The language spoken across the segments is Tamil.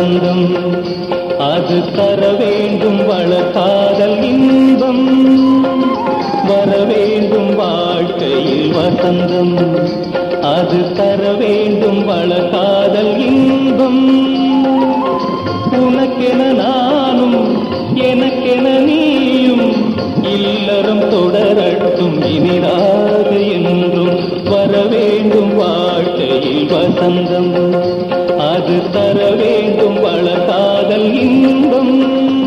வசந்தம் அது தர வேண்டும் வளர்காதல் இன்பம் வர வேண்டும் வாழ்க்கையில் வசந்தம் அது தர வேண்டும் வளர்காதல் இன்பம் உனக்கென நானும் எனக்கென நீயும் இல்லறம் தொடரட்டும் இனிதாக என்றும் வர வேண்டும் வாழ்க்கையில் வசந்தம் அது தர வேண்டும் வளர்காதல் இன்பம்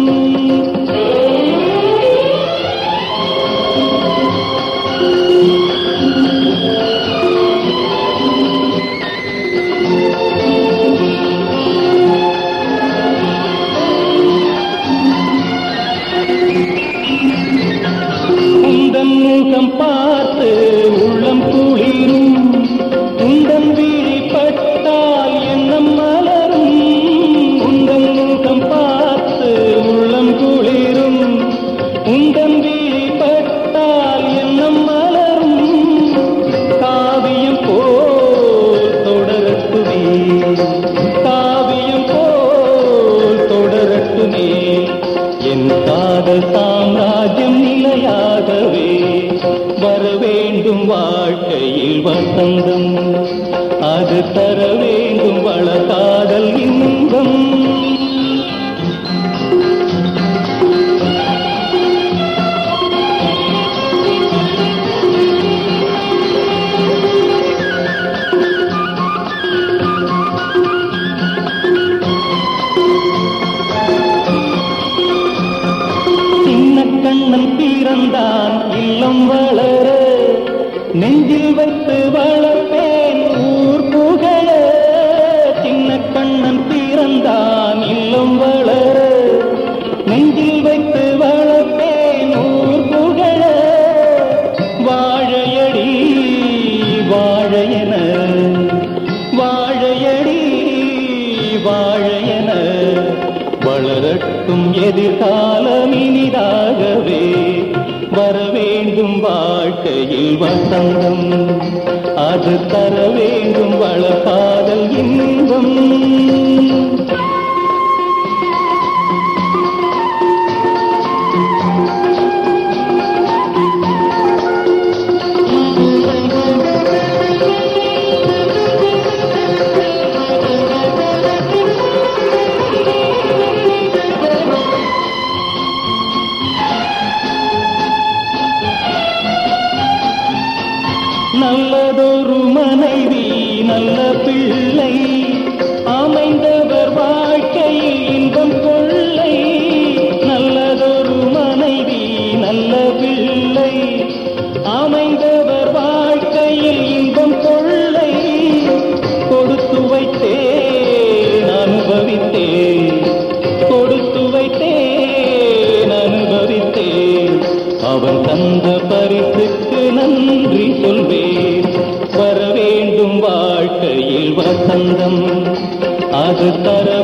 உந்தன் முகம் பார்த்து உள்ளம் குளிரும் உந்தன் விழி பட்டால் எண்ணம் மலரும் உந்தன் முகம் பார்த்து உள்ளம் குளிரும் உந்தன் விழி பட்டால் எண்ணம் மலரும் காவியம் போல் தொடரட்டுமே காவியம் போல் தொடரட்டுமே என் காதல் சாம்ராஜ்யம் நிலையாகவே வர வேண்டும் வாழ்க்கையில் வசந்தம் அது தர வேண்டும் வளர்காதல் இன்பம் சின்ன கண்ணன் பிறந்தான் இல்லம் வளர நெஞ்சில் வைத்து வளர்ப்பேன் ஊர் புகழ சின்ன கண்ணன் பிறந்தான் இல்லம் வளர நெஞ்சில் வைத்து வளர்ப்பேன் ஊர் புகழ வாழையடி வாழையன வாழையடி வாழையன வளரட்டும் எதிர்காலம் இனிதாகவே வர வேண்டும் வாழ்க்கையில் வசந்தம் அது தர வேண்டும் வளர்காதல் இன்பம் நல்லதொரு மனைவி நல்ல பிள்ளை அமைந்தவர் வாழ்க்கையில் இன்பம் கொள்ளை நல்லதொரு மனைவி நல்ல பிள்ளை அமைந்தவர் வாழ்க்கையில் இன்பம் கொள்ளை கொடுத்து வைத்தேன் அனுபவித்தேன் கொடுத்து வைத்தேன் அனுபவித்தேன் அவன் தந்த பரிசுக்கு நன்றி சொல்வேன் வர வேண்டும் வாழ்க்கையில் வசந்தம் அது தர